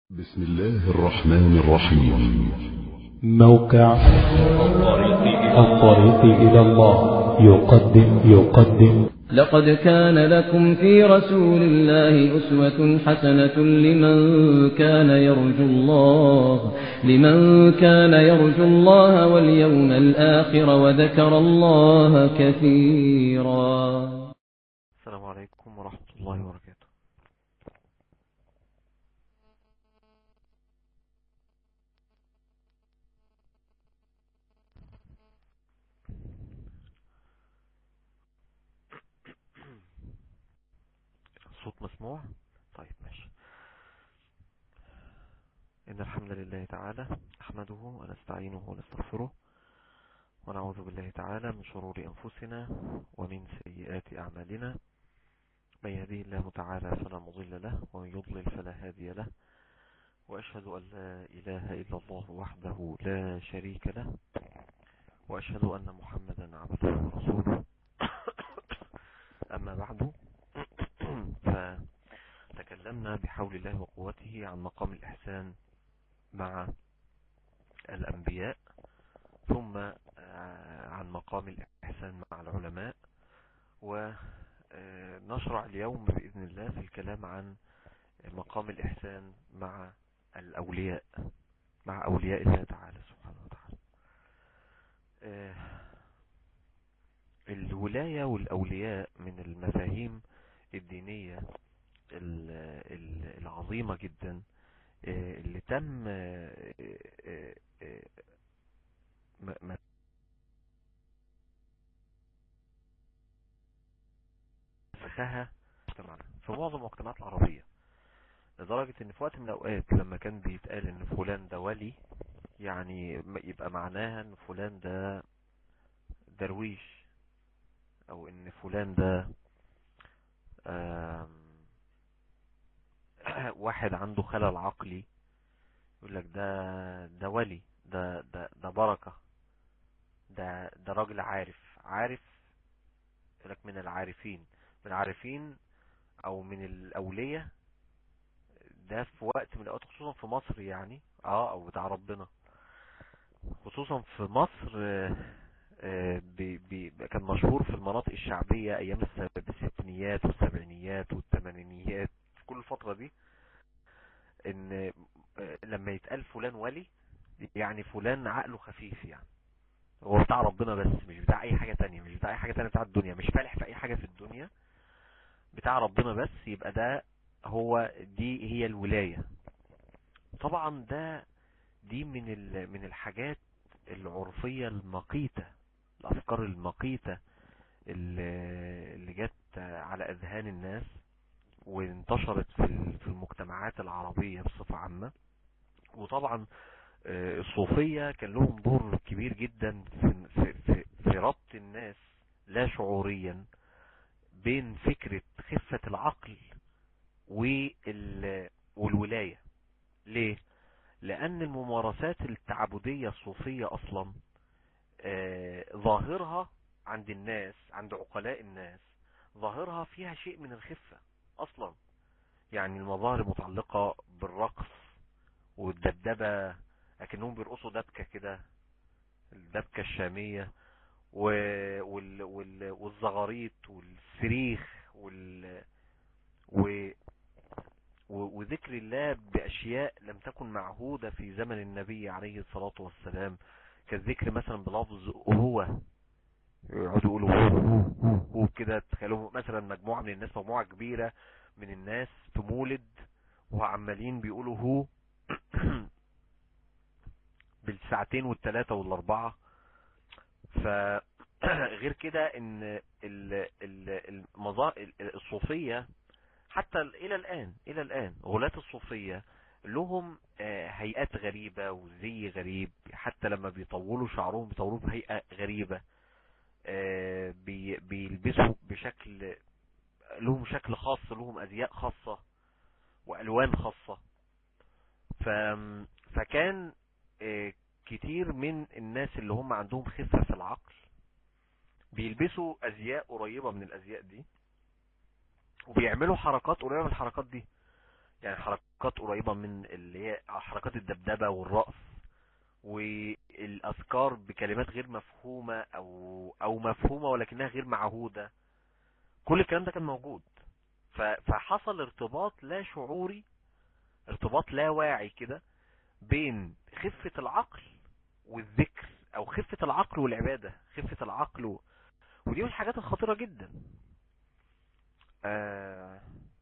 بسم الله الرحمن الرحيم موقع الطريق إلى الله يقدم يقدم لقد كان لكم في رسول الله أسوة حسنة لمن كان يرجو الله لمن كان يرجو الله واليوم الآخر وذكر الله كثيرا السلام عليكم ورحمة الله وبركاته الصوت مسموع طيب ماشي إن الحمد لله تعالى أحمده ونستعينه ونستغفره ونعوذ بالله تعالى من شرور أنفسنا ومن سيئات أعمالنا من يهديه الله تعالى فلا مضل له ومن يضلل فلا هادي له وأشهد أن لا إله إلا الله وحده لا شريك له وأشهد أن محمدا عبده ورسوله أما بعد فتكلمنا بحول الله وقوته عن مقام الإحسان مع الأنبياء ثم عن مقام الإحسان مع العلماء ونشرع اليوم بإذن الله في الكلام عن مقام الإحسان مع الأولياء مع أولياء الله تعالى سبحانه وتعالى الولاية والأولياء من المفاهيم الدينية العظيمة جدا اللي تم مسخها في معظم المجتمعات العربية لدرجة ان في وقت من الاوقات لما كان بيتقال ان فلان ده ولي يعني يبقى معناها ان فلان ده درويش او ان فلان ده واحد عنده خلل عقلي يقول لك ده ده ولي ده ده ده بركة ده ده راجل عارف عارف يقول لك من العارفين من العارفين او من الاولية ده في وقت من الاوقات خصوصا في مصر يعني اه او بتاع ربنا خصوصا في مصر بي بي كان مشهور في المناطق الشعبية ايام الستينيات والسبعينيات والثمانينيات في كل الفترة دي ان لما يتقال فلان ولي يعني فلان عقله خفيف يعني هو بتاع ربنا بس مش بتاع اي حاجة تانية مش بتاع اي حاجة تانية بتاع الدنيا مش فالح في اي حاجة في الدنيا بتاع ربنا بس يبقى ده هو دي هي الولاية طبعا ده دي من من الحاجات العرفية المقيتة الافكار المقيتة اللي جت على اذهان الناس وانتشرت في المجتمعات العربية بصفة عامة وطبعا الصوفية كان لهم دور كبير جدا في, في, في, في ربط الناس لا شعوريا بين فكرة خفة العقل والولاية ليه لان الممارسات التعبدية الصوفية اصلا ظاهرها عند الناس عند عقلاء الناس ظاهرها فيها شيء من الخفة اصلا يعني المظاهر متعلقة بالرقص والدبدبة لكنهم بيرقصوا دبكة كده الدبكة الشامية وال... وال... والزغاريت والصريخ وال... و... وذكر الله بأشياء لم تكن معهودة في زمن النبي عليه الصلاة والسلام كالذكر مثلا بلفظ هو يقعدوا يقولوا هو هو هو, هو كده تخيلوا مثلا مجموعة من الناس مجموعة كبيرة من الناس تمولد وعمالين بيقولوا هو بالساعتين والثلاثة والاربعة فغير كده ان الصوفية حتى الى الان الى الان غلاة الصوفية لهم هيئات غريبة وزي غريب حتى لما بيطولوا شعرهم بيطولوه بهيئة غريبة بيلبسوا بشكل لهم شكل خاص لهم ازياء خاصة والوان خاصة ف... فكان كتير من الناس اللي هم عندهم خفة في العقل بيلبسوا ازياء قريبة من الازياء دي وبيعملوا حركات قريبة من الحركات دي يعني حركات قريبة من اللي هي حركات الدبدبة والرأس والأذكار بكلمات غير مفهومة أو, أو مفهومة ولكنها غير معهودة كل الكلام ده كان موجود فحصل ارتباط لا شعوري ارتباط لا واعي كده بين خفة العقل والذكر او خفة العقل والعبادة خفة العقل و... ودي من الحاجات الخطيرة جدا آه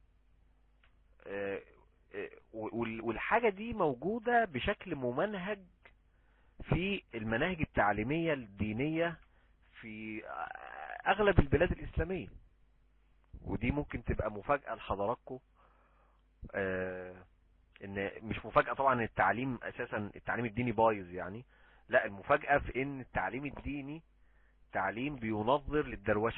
آه والحاجة دي موجودة بشكل ممنهج في المناهج التعليمية الدينية في اغلب البلاد الاسلامية ودي ممكن تبقى مفاجأة لحضراتكم آه ان مش مفاجأة طبعا التعليم اساسا التعليم الديني بايظ يعني لا المفاجأة في ان التعليم الديني تعليم بينظر للدروشة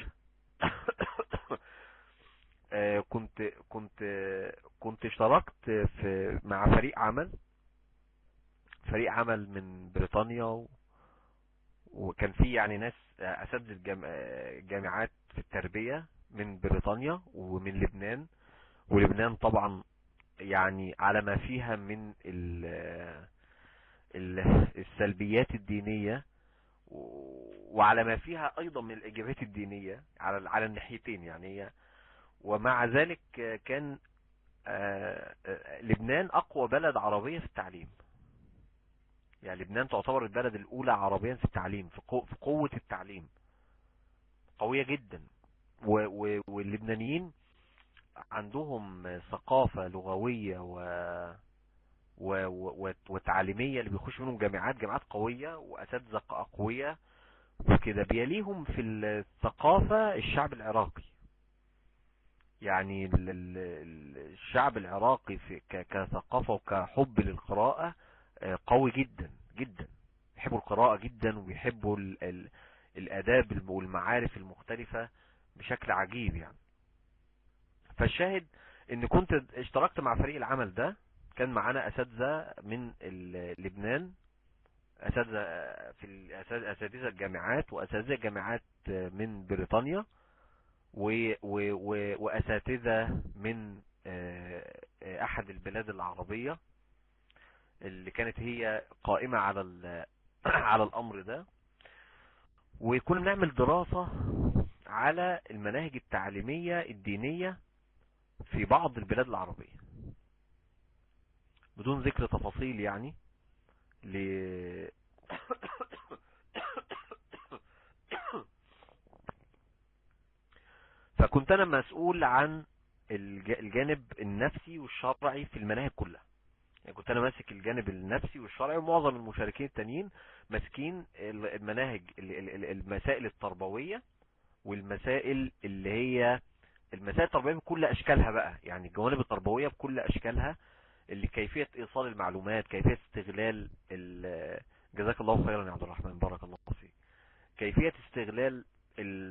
آه كنت كنت كنت اشتركت في مع فريق عمل فريق عمل من بريطانيا و وكان في يعني ناس اساتذه جامعات في التربية من بريطانيا ومن لبنان ولبنان طبعا يعني على ما فيها من السلبيات الدينية وعلى ما فيها ايضا من الايجابيات الدينية على على الناحيتين يعني هي ومع ذلك كان لبنان اقوى بلد عربية في التعليم يعني لبنان تعتبر البلد الاولى عربيا في التعليم في قوة التعليم قوية جدا واللبنانيين عندهم ثقافة لغوية و... و... و... وتعليمية اللي بيخش منهم جامعات جامعات قوية وأساتذة أقوياء وكده بيليهم في الثقافة الشعب العراقي يعني الشعب العراقي في كثقافة وكحب للقراءة قوي جدا جدا بيحبوا القراءة جدا وبيحبوا ال... ال... الآداب والمعارف المختلفة بشكل عجيب يعني فالشاهد ان كنت اشتركت مع فريق العمل ده كان معانا اساتذه من لبنان اساتذه في اساتذه الجامعات واساتذه الجامعات من بريطانيا واساتذه من احد البلاد العربيه اللي كانت هي قائمه على على الامر ده وكنا بنعمل دراسه على المناهج التعليميه الدينيه في بعض البلاد العربية بدون ذكر تفاصيل يعني ل... فكنت انا مسؤول عن الجانب النفسي والشرعي في المناهج كلها يعني كنت انا ماسك الجانب النفسي والشرعي ومعظم المشاركين التانيين ماسكين المناهج المسائل التربوية والمسائل اللي هي المسائل التربوية بكل اشكالها بقى يعني الجوانب التربوية بكل اشكالها اللي كيفية ايصال المعلومات كيفية استغلال جزاك الله خيرا يا عبد الرحمن بارك الله فيك كيفية استغلال ال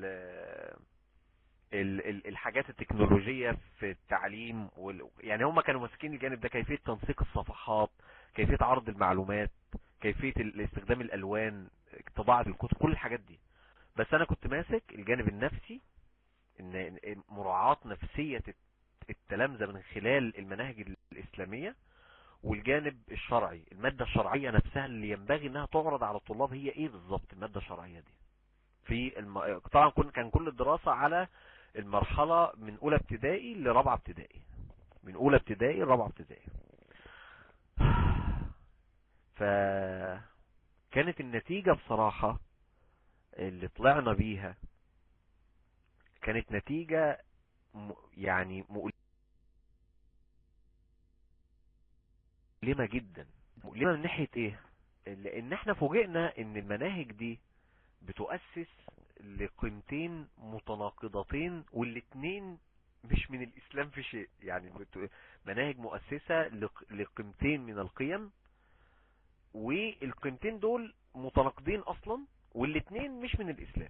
ال ال الحاجات التكنولوجية في التعليم وال... يعني هم كانوا ماسكين الجانب ده كيفية تنسيق الصفحات كيفية عرض المعلومات كيفية استخدام الالوان طباعة الكتب كل الحاجات دي بس انا كنت ماسك الجانب النفسي ان مراعاة نفسية التلامذة من خلال المناهج الاسلامية والجانب الشرعي المادة الشرعية نفسها اللي ينبغي انها تعرض على الطلاب هي ايه بالظبط المادة الشرعية دي في الم... طبعا كان كل الدراسة على المرحلة من اولى ابتدائي لرابعة ابتدائي من اولى ابتدائي لرابعة ابتدائي فكانت النتيجة بصراحة اللي طلعنا بيها كانت نتيجة م... يعني مؤلمة جدا مؤلمة من ناحية ايه لان احنا فوجئنا ان المناهج دي بتؤسس لقيمتين متناقضتين والاتنين مش من الاسلام في شيء يعني مناهج مؤسسة لقيمتين من القيم والقيمتين دول متناقضين اصلا والاتنين مش من الاسلام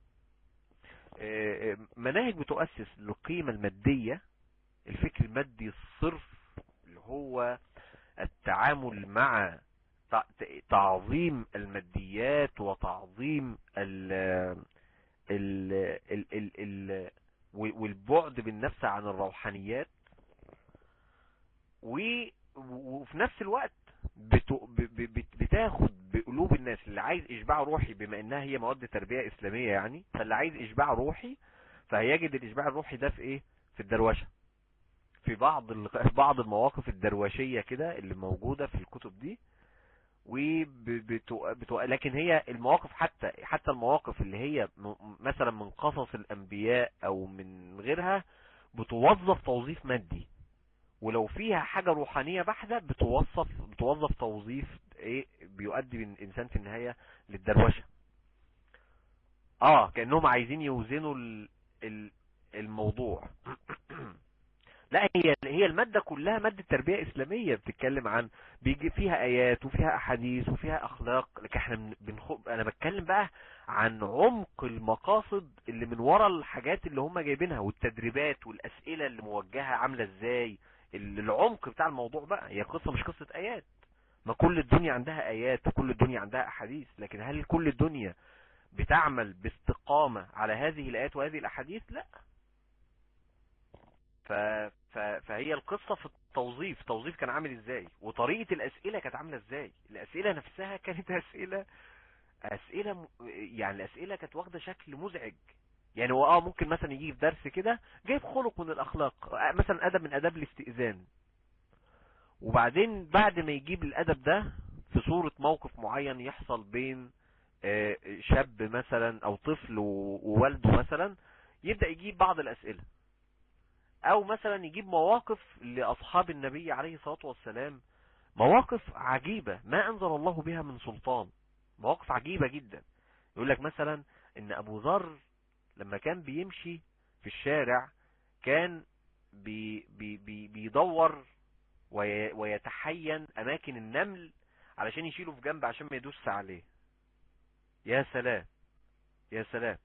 مناهج بتؤسس للقيمة المادية الفكر المادي الصرف اللي هو التعامل مع تعظيم الماديات وتعظيم ال ال ال ال ال والبعد بالنفس عن الروحانيات و... وفي نفس الوقت بت... ب... ب... بت- بتاخد بقلوب الناس اللي عايز اشباع روحي بما انها هي مواد تربية اسلامية يعني فاللي عايز اشباع روحي فهيجد الاشباع الروحي ده في ايه في الدروشة في بعض ال... بعض المواقف الدروشية كده اللي موجودة في الكتب دي وبتو... بتو... لكن هي المواقف حتى حتى المواقف اللي هي م... مثلا من قصص الانبياء او من غيرها بتوظف توظيف مادي ولو فيها حاجة روحانية بحتة بتوظف بتوظف توظيف ايه بيؤدي من الانسان في النهاية للدروشة اه كأنهم عايزين يوزنوا ال... ال... الموضوع لا هي هي المادة كلها مادة تربية اسلامية بتتكلم عن بيجي فيها ايات وفيها احاديث وفيها اخلاق لكن احنا بن- بنخ... انا بتكلم بقى عن عمق المقاصد اللي من ورا الحاجات اللي هم جايبينها والتدريبات والاسئلة اللي موجهة عاملة ازاي ال- العمق بتاع الموضوع بقى هي قصة مش قصة ايات ما كل الدنيا عندها ايات وكل الدنيا عندها احاديث لكن هل كل الدنيا بتعمل باستقامة على هذه الايات وهذه الاحاديث لا ف... ف... فهي القصة في التوظيف توظيف كان عامل ازاي وطريقة الاسئلة كانت عاملة ازاي الاسئلة نفسها كانت اسئلة اسئلة م... يعني الاسئلة كانت واخدة شكل مزعج يعني هو اه ممكن مثلا يجي في درس كده جايب خلق من الاخلاق آه، مثلا ادب من اداب الاستئذان وبعدين بعد ما يجيب الادب ده في صورة موقف معين يحصل بين آه، شاب مثلا او طفل و- ووالده مثلا يبدأ يجيب بعض الاسئلة او مثلا يجيب مواقف لاصحاب النبي عليه الصلاة والسلام مواقف عجيبة ما انزل الله بها من سلطان مواقف عجيبة جدا يقول لك مثلا ان ابو ذر لما كان بيمشي في الشارع كان بي بي بي بيدور وي- ويتحين اماكن النمل علشان يشيله في جنب عشان ما يدوس عليه يا سلام يا سلام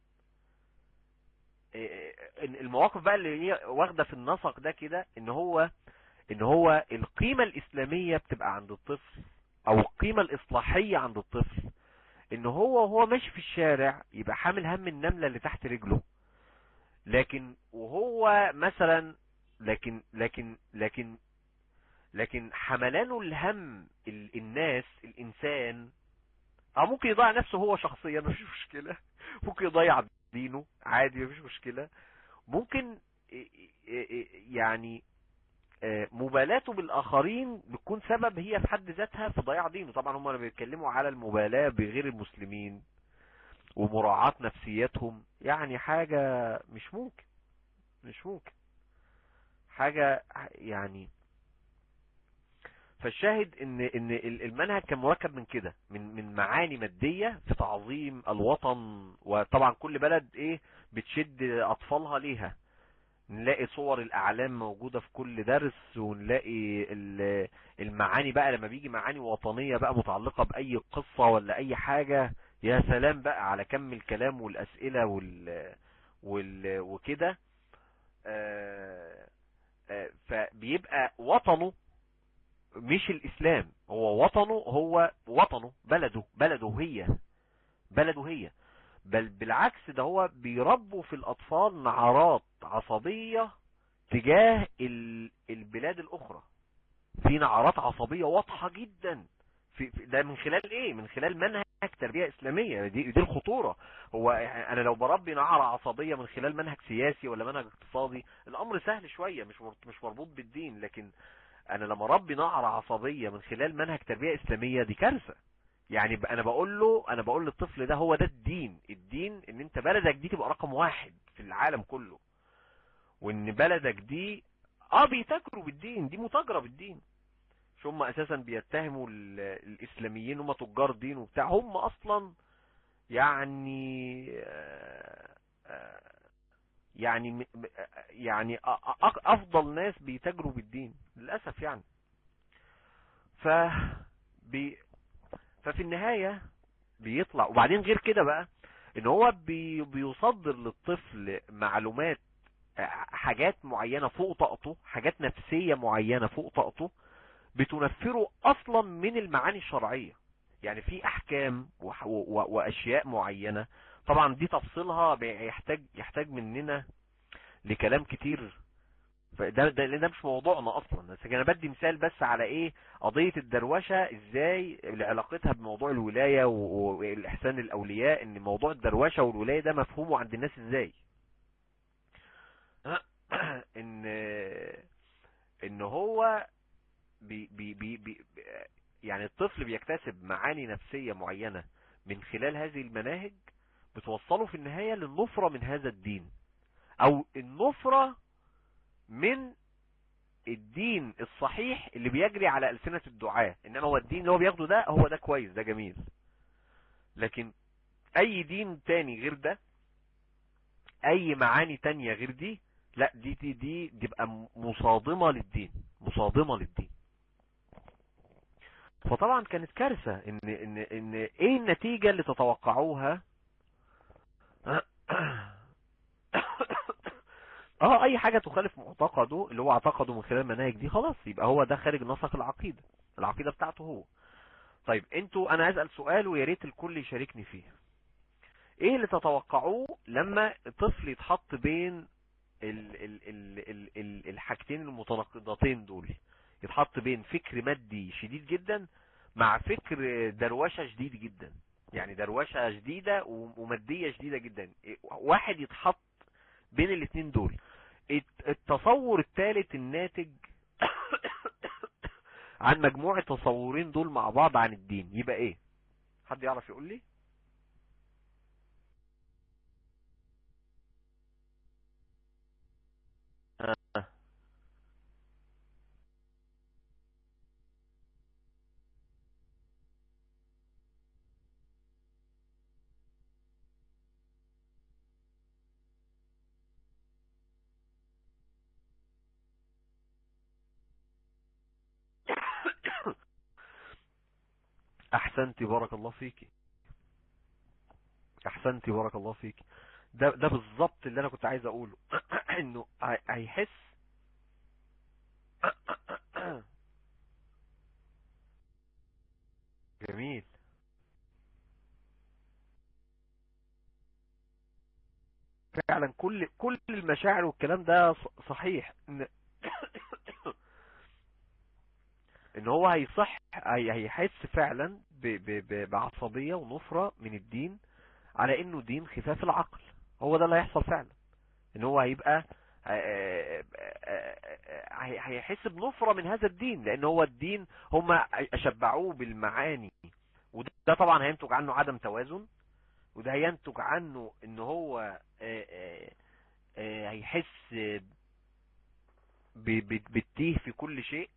إيه- إيه- المواقف بقى اللي هي واخده في النسق ده كده ان هو ان هو القيمة الاسلامية بتبقى عند الطفل او القيمة الاصلاحية عند الطفل ان هو وهو ماشي في الشارع يبقى حامل هم النملة اللي تحت رجله لكن وهو مثلا لكن لكن لكن لكن حملانه الهم ال- الناس الانسان او ممكن يضيع نفسه هو شخصيا مفيش مشكلة ممكن يضيع دينه عادي مفيش مشكلة ممكن ي- ي- يعني آه، مبالاته بالاخرين بتكون سبب هي في حد ذاتها في ضياع دينه طبعا هم لما بيتكلموا على المبالاة بغير المسلمين ومراعاة نفسياتهم يعني حاجة مش ممكن مش ممكن حاجة يعني فالشاهد ان ان المنهج كان مركب من كده من من معاني مادية في تعظيم الوطن وطبعا كل بلد ايه بتشد اطفالها ليها نلاقي صور الاعلام موجودة في كل درس ونلاقي ال- المعاني بقى لما بيجي معاني وطنية بقى متعلقة باي قصة ولا اي حاجة يا سلام بقى على كم الكلام والاسئلة وال, وال... وكده آه، آه، فبيبقى وطنه مش الاسلام هو وطنه هو وطنه بلده بلده هي بلده هي بل بالعكس ده هو بيربوا في الاطفال نعرات عصبية تجاه ال- البلاد الاخرى في نعرات عصبية واضحة جدا في في- ده من خلال ايه من خلال منهج تربية اسلامية دي, دي الخطورة هو انا لو بربي نعرة عصبية من خلال منهج سياسي ولا منهج اقتصادي الامر سهل شوية مش مرت- مش مربوط بالدين لكن انا لما اربي نعرة عصبية من خلال منهج تربية اسلامية دي كارثة يعني ب- انا بقول له انا بقول للطفل ده هو ده الدين الدين ان انت بلدك دي تبقى رقم واحد في العالم كله وان بلدك دي اه بيتاجروا بالدين دي متاجرة بالدين مش هم اساسا بيتهموا ال- الاسلاميين هم تجار دين وبتاع هم اصلا يعني آه، آه، يعني م- م- يعني أ- أ- افضل ناس بيتاجروا بالدين للاسف يعني ف بي ففي النهاية بيطلع وبعدين غير كده بقى ان هو بي بيصدر للطفل معلومات آه، حاجات معينة فوق طاقته حاجات نفسية معينة فوق طاقته بتنفره اصلا من المعاني الشرعية يعني في احكام وح- و- و- واشياء معينة طبعا دي تفصيلها بيحتاج يحتاج مننا لكلام كتير ده ده لان ده مش موضوعنا اصلا بس انا بدي مثال بس على ايه قضيه الدروشه ازاي علاقتها بموضوع الولايه و- والاحسان الاولياء ان موضوع الدروشه والولايه ده مفهومه عند الناس ازاي ان ان هو بي بي بي بي يعني الطفل بيكتسب معاني نفسيه معينه من خلال هذه المناهج بتوصله في النهايه للنفره من هذا الدين او النفره من الدين الصحيح اللي بيجري على ألسنة الدعاة انما هو الدين اللي هو بياخده ده هو ده كويس ده جميل لكن اي دين تاني غير ده اي معاني تانية غير دي لا دي دي دي تبقى مصادمة للدين مصادمة للدين فطبعا كانت كارثة ان ان ان ايه النتيجة اللي تتوقعوها اه اي حاجة تخالف معتقده اللي هو اعتقده من خلال المناهج دي خلاص يبقى هو ده خارج نسق العقيدة العقيدة بتاعته هو طيب انتوا انا اسأل سؤال ويا ريت الكل يشاركني فيه ايه اللي تتوقعوه لما طفل يتحط بين ال ال ال ال ال الحاجتين المتناقضتين دول يتحط بين فكر مادي شديد جدا مع فكر دروشة شديد جدا يعني دروشة شديدة ومادية شديدة جدا واحد يتحط بين الاثنين دول التصور الثالث الناتج عن مجموع التصورين دول مع بعض عن الدين يبقى ايه حد يعرف يقول لي آه. احسنتي بارك الله فيكي احسنتي بارك الله فيكي ده ده بالظبط اللي انا كنت عايز اقوله انه هي- هيحس جميل فعلا كل كل المشاعر والكلام ده ص- صحيح ان ان هو هيصح هي- هيحس فعلا ب- ب- ب- بعصبية ونفرة من الدين على انه دين خفاف العقل هو ده اللي هيحصل فعلا ان هو هيبقى آه، آه، آه، هي- هيحس بنفرة من هذا الدين لان هو الدين هم شبعوه بالمعاني وده طبعا هينتج عنه عدم توازن وده هينتج عنه ان هو آه، آه، آه، هيحس ب- ب- بالتيه في كل شيء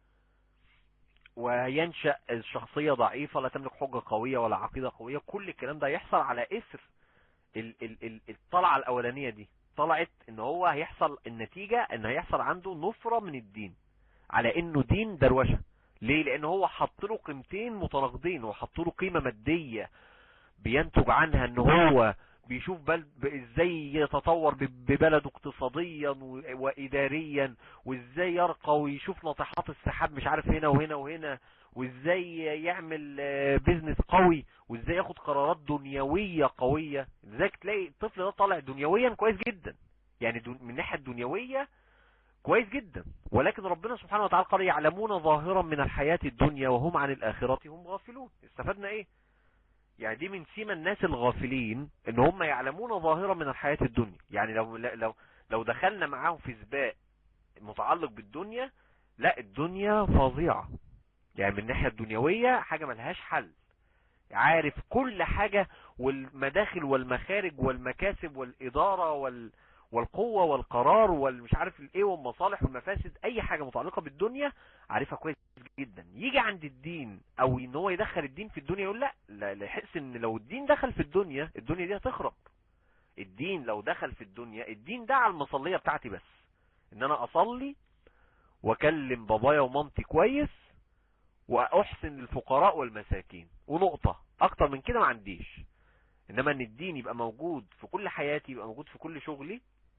وينشأ الشخصية ضعيفة لا تملك حجة قوية ولا عقيدة قوية كل الكلام ده يحصل على اثر ال- ال- ال- الطلعة الاولانية دي طلعت ان هو هيحصل النتيجة ان هيحصل عنده نفرة من الدين على انه دين دروشة ليه لان هو حط له قيمتين متناقضين هو حط له قيمة مادية بينتج عنها ان هو بيشوف بل ازاي يتطور ب- ببلده اقتصاديا و- واداريا وازاي يرقى ويشوف ناطحات السحاب مش عارف هنا وهنا وهنا وازاي يعمل آه، بيزنس قوي وازاي ياخد قرارات دنيوية قوية ازاك تلاقي الطفل ده طالع دنيويا كويس جدا يعني دون- من الناحية الدنيوية كويس جدا ولكن ربنا سبحانه وتعالى قال يعلمون ظاهرا من الحياة الدنيا وهم عن الآخرة هم غافلون استفدنا ايه يعني دي من سيما الناس الغافلين ان هم يعلمون ظاهرا من الحياة الدنيا يعني لو لو لو دخلنا معاهم في سباق متعلق بالدنيا لا الدنيا فظيعة يعني من الناحية الدنيوية حاجة ملهاش حل عارف كل حاجة والمداخل والمخارج والمكاسب والإدارة وال والقوة والقرار والمش عارف الايه والمصالح والمفاسد اي حاجة متعلقة بالدنيا عارفها كويس جدا يجي عند الدين او ان هو يدخل الدين في الدنيا يقول لا لا لا يحس ان لو الدين دخل في الدنيا الدنيا دي هتخرب الدين لو دخل في الدنيا الدين ده على المصلية بتاعتي بس ان انا اصلي واكلم بابايا ومامتي كويس واحسن للفقراء والمساكين ونقطة اكتر من كده ما عنديش انما ان الدين يبقى موجود في كل حياتي يبقى موجود في كل شغلي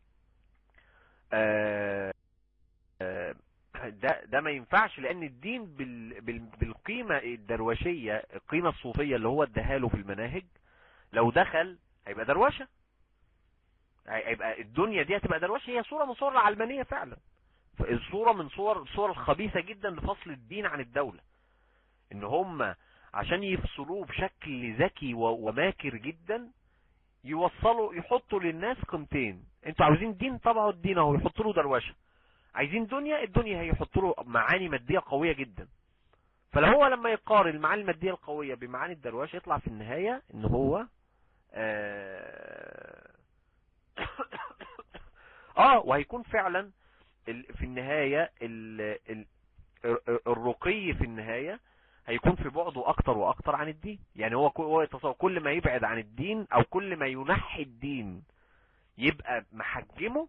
آه، آه، ده ده ما ينفعش لان الدين بال بال بالقيمه الدروشيه القيمه الصوفيه اللي هو اداها له في المناهج لو دخل هيبقى دروشه هيبقى الدنيا دي هتبقى دروشه هي صوره من صور العلمانيه فعلا الصورة من صور الصور الخبيثة جدا لفصل الدين عن الدولة ان هم عشان يفصلوه بشكل ذكي وماكر جدا يوصلوا يحطوا للناس قيمتين انتوا عاوزين دين طبعا الدين اهو يحطوا له دروشه عايزين دنيا الدنيا هيحطوا له معاني ماديه قويه جدا فلو هو لما يقارن المعاني الماديه القويه بمعاني الدروشه يطلع في النهايه ان هو اه, آه وهيكون فعلا في النهايه الرقي في النهايه هيكون في بعده اكتر واكتر عن الدين يعني هو هو يتصور كل ما يبعد عن الدين او كل ما ينحي الدين يبقى محجمه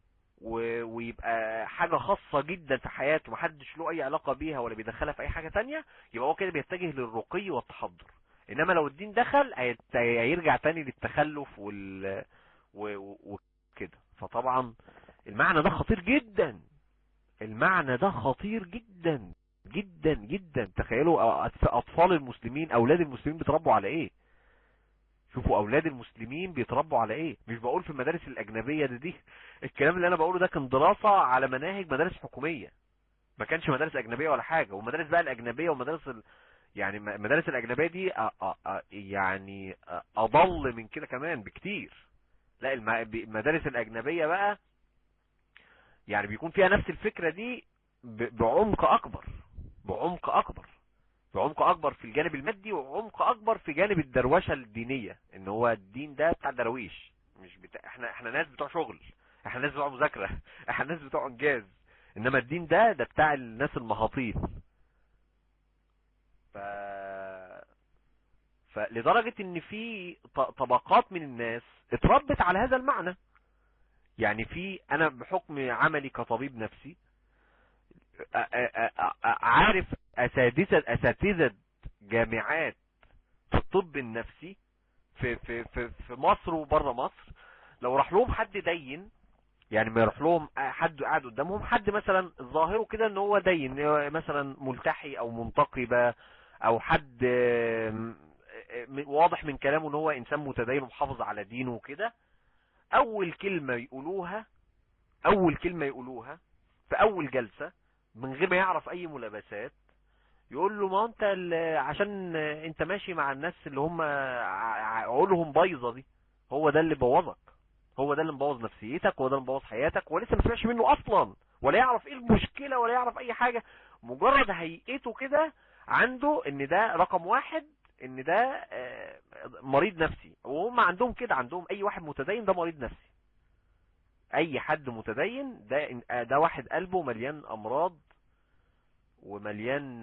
ويبقى حاجة خاصة جدا في حياته محدش له اي علاقة بيها ولا بيدخلها في اي حاجة تانية يبقى هو كده بيتجه للرقي والتحضر انما لو الدين دخل هيرجع تاني للتخلف وال وكده فطبعا المعنى ده خطير جدا المعنى ده خطير جدا جدا جدا تخيلوا اطفال المسلمين اولاد المسلمين بيتربوا على ايه شوفوا اولاد المسلمين بيتربوا على ايه مش بقول في المدارس الاجنبية دي, دي الكلام اللي انا بقوله ده كان دراسة على مناهج مدارس حكومية ما كانش مدارس اجنبية ولا حاجة ومدارس بقى الاجنبية ومدارس ال... يعني المدارس الاجنبية دي أ... أ... أ... يعني اضل من كده كمان بكتير لا المدارس الاجنبية بقى يعني بيكون فيها نفس الفكرة دي ب... بعمق اكبر بعمق اكبر بعمق اكبر في الجانب المادي وعمق اكبر في جانب الدروشه الدينيه ان هو الدين ده بتاع درويش مش بتاع احنا احنا ناس بتوع شغل احنا ناس بتوع مذاكره احنا ناس بتوع انجاز انما الدين ده ده بتاع الناس المهاطيل ف فلدرجه ان في طبقات من الناس اتربت على هذا المعنى يعني في انا بحكم عملي كطبيب نفسي عارف اساتذه اساتذه جامعات في الطب النفسي في في في في مصر وبره مصر لو راح لهم حد دين يعني ما يروح لهم حد قاعد قدامهم حد مثلا ظاهره كده ان هو دين مثلا ملتحي او منتقبه او حد واضح من كلامه ان هو انسان متدين ومحافظ على دينه وكده اول كلمه يقولوها اول كلمه يقولوها في اول جلسه من غير ما يعرف اي ملابسات يقول له ما انت عشان انت ماشي مع الناس اللي هم عقولهم بايظه دي هو ده اللي بوظك هو ده اللي مبوظ نفسيتك هو ده اللي مبوظ حياتك ولسه ما سمعش منه اصلا ولا يعرف ايه المشكله ولا يعرف اي حاجه مجرد هيئته كده عنده ان ده رقم واحد ان ده مريض نفسي وهم عندهم كده عندهم اي واحد متدين ده مريض نفسي اي حد متدين ده ده واحد قلبه مليان امراض ومليان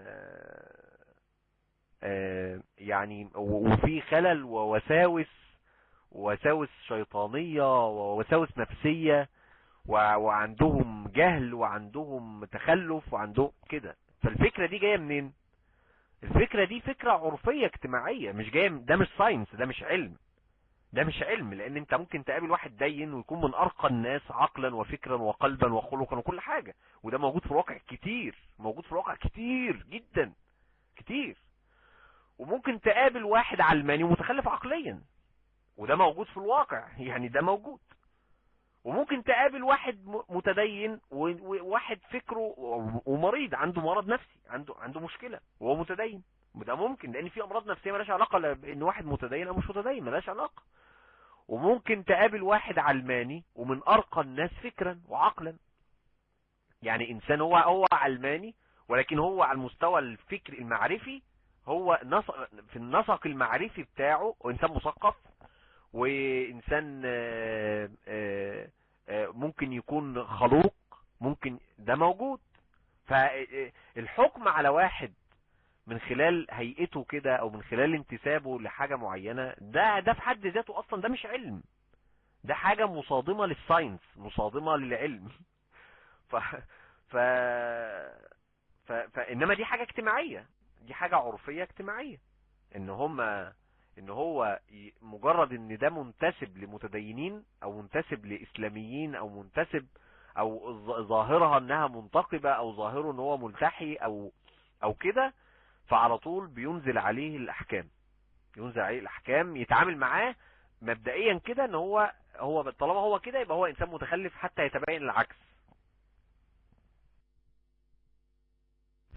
يعني وفي خلل ووساوس ووساوس شيطانية ووساوس نفسية وعندهم جهل وعندهم تخلف وعندهم كده فالفكرة دي جاية منين الفكرة دي فكرة عرفية اجتماعية مش جاية ده مش ساينس ده مش علم ده مش علم لان انت ممكن تقابل واحد دين ويكون من ارقى الناس عقلا وفكرا وقلبا وخلقا وكل حاجة وده موجود في الواقع كتير موجود في الواقع كتير جدا كتير وممكن تقابل واحد علماني ومتخلف عقليا وده موجود في الواقع يعني ده موجود وممكن تقابل واحد متدين وواحد فكره ومريض عنده مرض نفسي عنده عنده مشكلة وهو متدين ده ممكن لان في امراض نفسيه مالهاش علاقه بان واحد متدين او مش متدين مالهاش علاقه وممكن تقابل واحد علماني ومن ارقى الناس فكرا وعقلا يعني انسان هو هو علماني ولكن هو على المستوى الفكري المعرفي هو نسق في النسق المعرفي بتاعه انسان مثقف وانسان آآ آآ ممكن يكون خلوق ممكن ده موجود فالحكم على واحد من خلال هيئته كده او من خلال انتسابه لحاجة معينة ده ده في حد ذاته اصلا ده مش علم ده حاجة مصادمة للساينس مصادمة للعلم ف ف ف فانما دي حاجة اجتماعية دي حاجة عرفية اجتماعية ان هم ان هو مجرد ان ده منتسب لمتدينين او منتسب لاسلاميين او منتسب او ظاهرها انها منتقبة او ظاهره ان هو ملتحي او او كده فعلى طول بينزل عليه الاحكام ينزل عليه الاحكام يتعامل معاه مبدئيا كده ان هو هو طالما هو كده يبقى هو انسان متخلف حتى يتبين العكس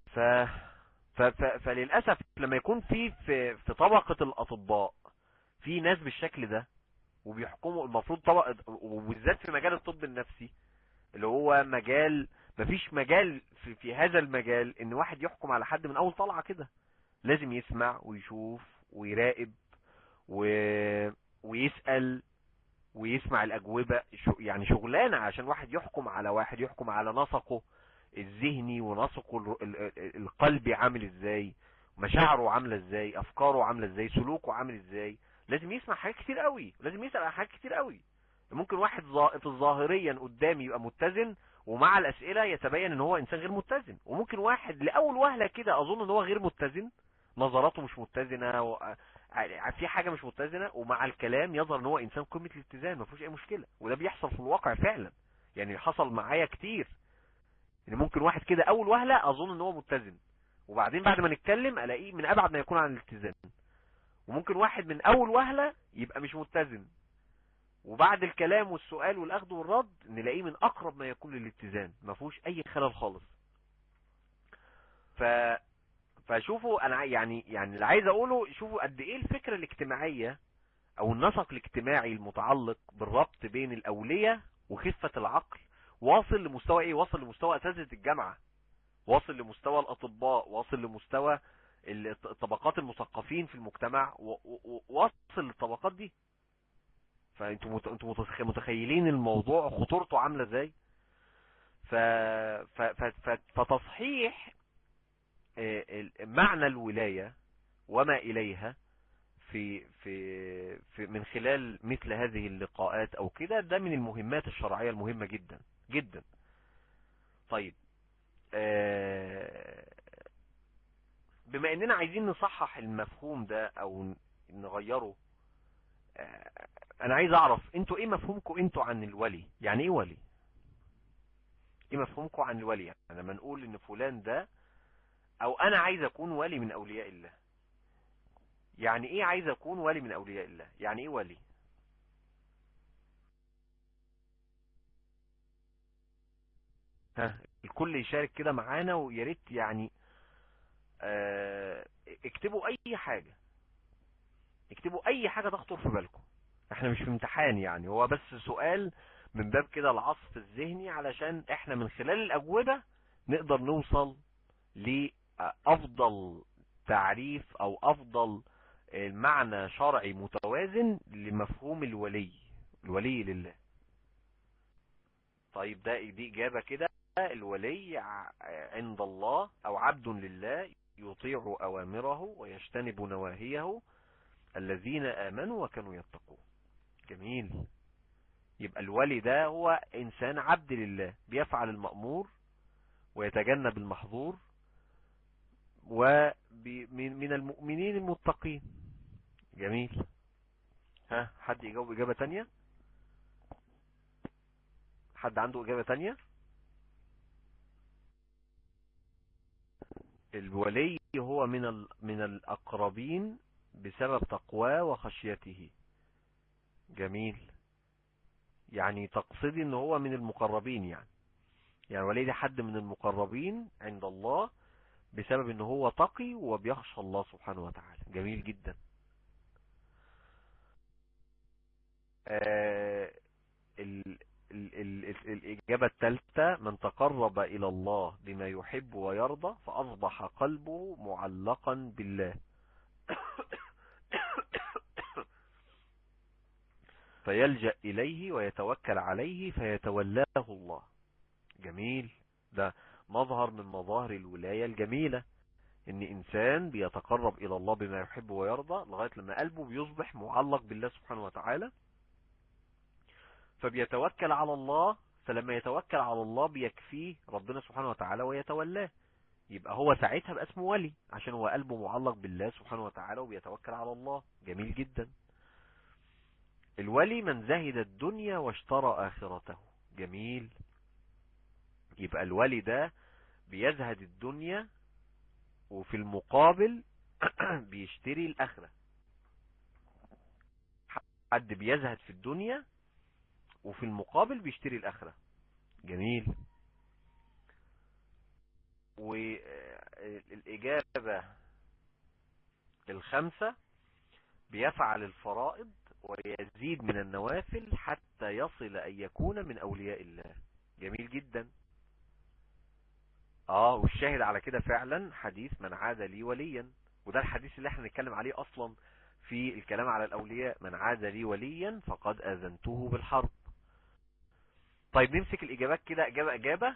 ف... ف... ف... فللأسف لما يكون في في, في طبقة الأطباء في ناس بالشكل ده وبيحكموا المفروض طبق وبالذات في مجال الطب النفسي اللي هو مجال مفيش مجال في, في هذا المجال ان واحد يحكم على حد من اول طلعة كده لازم يسمع ويشوف ويراقب و... ويسأل ويسمع الأجوبة شو يعني شغلانة عشان واحد يحكم على واحد يحكم على نسقه الذهني ونسقه ال- ال- القلبي عامل ازاي مشاعره عاملة ازاي افكاره عاملة ازاي سلوكه عامل ازاي لازم يسمع حاجات كتير قوي لازم يسأل عن حاجات كتير قوي ممكن واحد ظا- في ظاهريا قدامي يبقى متزن ومع الاسئلة يتبين ان هو انسان غير متزن وممكن واحد لاول وهلة كده اظن ان هو غير متزن نظراته مش متزنة و... ع- في حاجة مش متزنة ومع الكلام يظهر ان هو انسان قمة الاتزان ما فيهوش اي مشكلة وده بيحصل في الواقع فعلا يعني حصل معايا كتير ان ممكن واحد كده اول وهلة اظن ان هو متزن وبعدين بعد ما نتكلم الاقيه من ابعد ما يكون عن الاتزان وممكن واحد من اول وهلة يبقى مش متزن وبعد الكلام والسؤال والاخذ والرد نلاقيه من اقرب ما يكون للاتزان ما فيهوش اي خلل خالص ف فشوفوا انا يعني يعني اللي عايز اقوله شوفوا قد ايه الفكرة الاجتماعية او النسق الاجتماعي المتعلق بالربط بين الاولية وخفة العقل واصل لمستوى ايه واصل لمستوى اساتذة الجامعة واصل لمستوى الاطباء واصل لمستوى الط- الطبقات المثقفين في المجتمع و- و- و- واصل للطبقات دي فانتوا مت- انتوا متخ- متخيلين الموضوع خطورته عاملة ازاي ف... ف... ف... ف... فتصحيح آه، ال- معنى الولاية وما إليها في في في من خلال مثل هذه اللقاءات او كده ده من المهمات الشرعية المهمة جدا جدا طيب آه، بما اننا عايزين نصحح المفهوم ده او نغيره آه، انا عايز اعرف انتوا ايه مفهومكم انتوا عن الولي يعني ايه ولي ايه مفهومكم عن الولي يعني لما نقول ان فلان ده او انا عايز اكون ولي من اولياء الله يعني ايه عايز اكون ولي من اولياء الله يعني ايه ولي ها الكل يشارك كده معانا ويا ريت يعني آه اكتبوا اي حاجة اكتبوا اي حاجة تخطر في بالكم احنا مش في امتحان يعني هو بس سؤال من باب كده العصف الذهني علشان احنا من خلال الاجوبة نقدر نوصل لافضل تعريف او افضل معنى شرعي متوازن لمفهوم الولي الولي لله طيب ده دي اجابة كده الولي ع- عند الله او عبد لله يطيع اوامره ويجتنب نواهيه الذين امنوا وكانوا يتقون جميل يبقى الولي ده هو انسان عبد لله بيفعل المأمور ويتجنب المحظور ومن المؤمنين المتقين جميل ها حد يجاوب اجابة تانية حد عنده اجابة تانية الولي هو من ال... من الاقربين بسبب تقواه وخشيته جميل يعني تقصدي ان هو من المقربين يعني يعني الولي ده حد من المقربين عند الله بسبب ان هو تقي وبيخشى الله سبحانه وتعالى جميل جدا آه ال ال ال ال الإجابة الثالثة من تقرب إلى الله بما يحب ويرضى فأصبح قلبه معلقا بالله فيلجأ إليه ويتوكل عليه فيتولاه الله جميل ده مظهر من مظاهر الولاية الجميلة ان انسان بيتقرب الى الله بما يحب ويرضى لغاية لما قلبه بيصبح معلق بالله سبحانه وتعالى فبيتوكل على الله فلما يتوكل على الله بيكفيه ربنا سبحانه وتعالى ويتولاه يبقى هو ساعتها بقى اسمه ولي عشان هو قلبه معلق بالله سبحانه وتعالى وبيتوكل على الله جميل جدا الولي من زهد الدنيا واشترى آخرته جميل يبقى الولي ده بيزهد الدنيا وفي المقابل بيشتري الآخرة حد بيزهد في الدنيا وفي المقابل بيشتري الآخرة جميل والإجابة الخمسة بيفعل الفرائض ويزيد من النوافل حتى يصل أن يكون من أولياء الله جميل جدا اه والشاهد على كده فعلا حديث من عاد لي وليا وده الحديث اللي احنا نتكلم عليه اصلا في الكلام على الاولياء من عاد لي وليا فقد اذنته بالحرب طيب نمسك الاجابات كده اجابة اجابة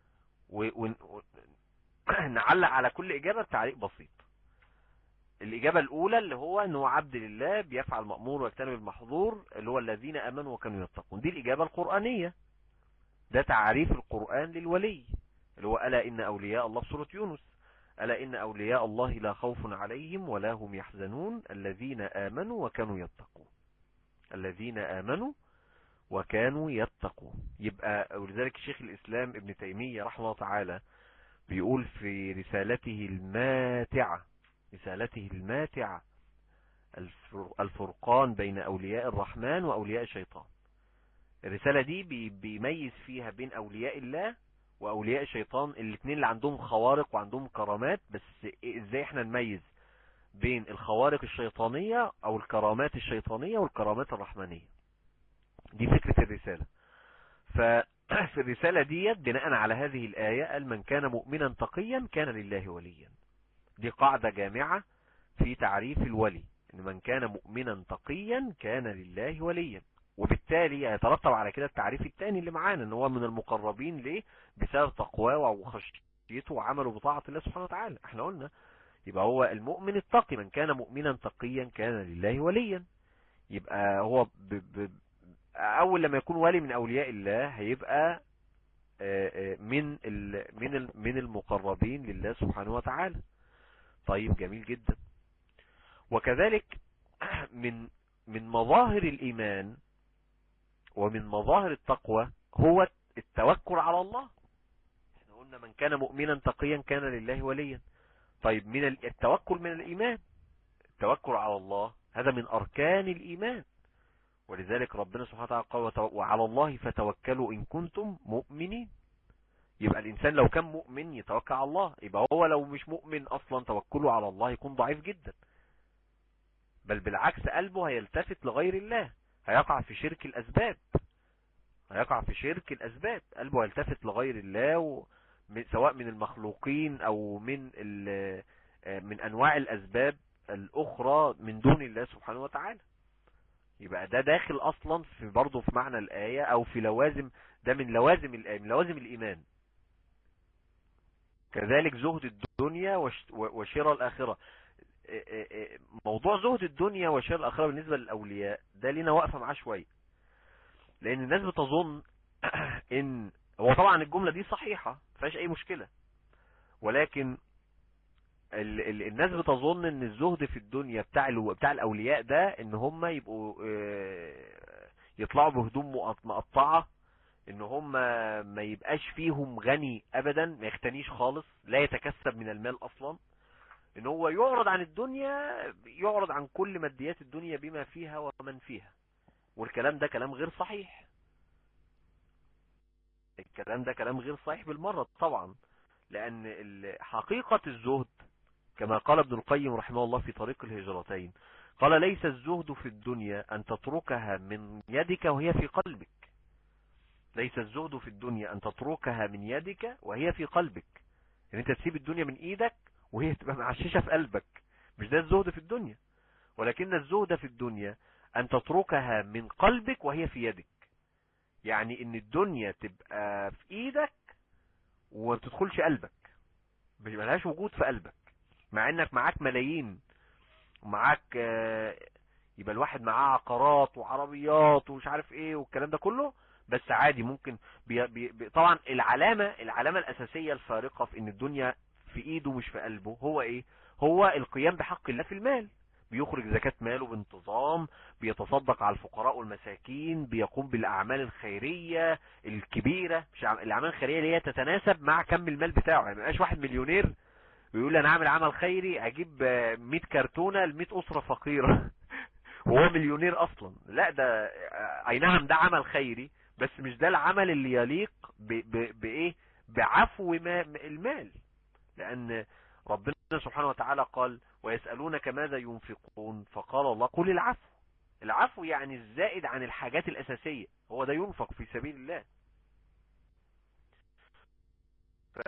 ونعلق على كل اجابة بتعليق بسيط الاجابة الاولى اللي هو انه عبد لله بيفعل مأمور ويجتنب المحظور اللي هو الذين امنوا وكانوا يتقون دي الاجابة القرآنية ده تعريف القرآن للولي اللي هو ألا إن أولياء الله في سورة يونس ألا إن أولياء الله لا خوف عليهم ولا هم يحزنون الذين آمنوا وكانوا يتقون الذين آمنوا وكانوا يتقون يبقى ولذلك شيخ الإسلام ابن تيمية رحمه الله تعالى بيقول في رسالته الماتعة رسالته الماتعة الفرقان بين أولياء الرحمن وأولياء الشيطان الرسالة دي بيميز فيها بين أولياء الله واولياء الشيطان الاثنين اللي عندهم خوارق وعندهم كرامات بس ازاي احنا نميز بين الخوارق الشيطانية او الكرامات الشيطانية والكرامات الرحمانية دي فكرة الرسالة ففي الرسالة ديت بناء على هذه الآية قال من كان مؤمنا تقيا كان لله وليا دي قاعدة جامعة في تعريف الولي ان من كان مؤمنا تقيا كان لله وليا وبالتالي يترتب على كده التعريف الثاني اللي معانا ان هو من المقربين ليه بسبب تقواه وخشيته وعمله بطاعة الله سبحانه وتعالى احنا قلنا يبقى هو المؤمن التقي من كان مؤمنا تقيا كان لله وليا يبقى هو ب ب اول لما يكون ولي من اولياء الله هيبقى من ال من ال من المقربين لله سبحانه وتعالى طيب جميل جدا وكذلك من من مظاهر الايمان ومن مظاهر التقوى هو التوكل على الله احنا قلنا من كان مؤمنا تقيا كان لله وليا طيب من التوكل من الايمان التوكل على الله هذا من اركان الايمان ولذلك ربنا سبحانه وتعالى قال وعلى الله فتوكلوا ان كنتم مؤمنين يبقى الانسان لو كان مؤمن يتوكل على الله يبقى هو لو مش مؤمن اصلا توكله على الله يكون ضعيف جدا بل بالعكس قلبه هيلتفت لغير الله هيقع في شرك الاسباب هيقع في شرك الاسباب قلبه هيلتفت لغير الله و... سواء من المخلوقين او من من انواع الاسباب الاخرى من دون الله سبحانه وتعالى يبقى ده داخل اصلا في برضه في معنى الايه او في لوازم ده من لوازم الايه من لوازم الايمان كذلك زهد الدنيا وشراء الاخره موضوع زهد الدنيا وشراء الاخره بالنسبه للاولياء ده لينا واقفه معاه شويه لان الناس بتظن ان هو طبعا الجمله دي صحيحه فيهاش اي مشكله ولكن ال ال الناس بتظن ان الزهد في الدنيا بتاع بتاع الاولياء ده ان هم يبقوا يطلعوا بهدوم مقطعه ان هم ما يبقاش فيهم غني ابدا ما يختنيش خالص لا يتكسب من المال اصلا ان هو يعرض عن الدنيا يعرض عن كل ماديات الدنيا بما فيها ومن فيها والكلام ده كلام غير صحيح الكلام ده كلام غير صحيح بالمرة طبعا لان حقيقة الزهد كما قال ابن القيم رحمه الله في طريق الهجرتين قال ليس الزهد في الدنيا ان تتركها من يدك وهي في قلبك ليس الزهد في الدنيا ان تتركها من يدك وهي في قلبك ان انت تسيب الدنيا من ايدك وهي تبقى معششة في قلبك مش ده الزهد في الدنيا ولكن الزهد في الدنيا ان تتركها من قلبك وهي في يدك يعني ان الدنيا تبقى في ايدك وما بتدخلش قلبك مش ملهاش وجود في قلبك مع انك معاك ملايين ومعاك يبقى الواحد معاه عقارات وعربيات ومش عارف ايه والكلام ده كله بس عادي ممكن بي بي طبعا العلامة العلامة الاساسية الفارقة في ان الدنيا في ايده مش في قلبه هو ايه هو القيام بحق الله في المال بيخرج زكاة ماله بانتظام بيتصدق على الفقراء والمساكين بيقوم بالأعمال الخيرية الكبيرة مش الأعمال الخيرية اللي هي تتناسب مع كم المال بتاعه يعني مبقاش واحد مليونير ويقول انا اعمل عمل خيري اجيب 100 كرتونة ل 100 اسرة فقيرة وهو مليونير اصلا لا ده اي نعم ده عمل خيري بس مش ده العمل اللي يليق بايه بعفو ما المال لان ربنا سبحانه وتعالى قال ويسألونك ماذا ينفقون فقال الله قل العفو العفو يعني الزائد عن الحاجات الأساسية هو ده ينفق في سبيل الله ف...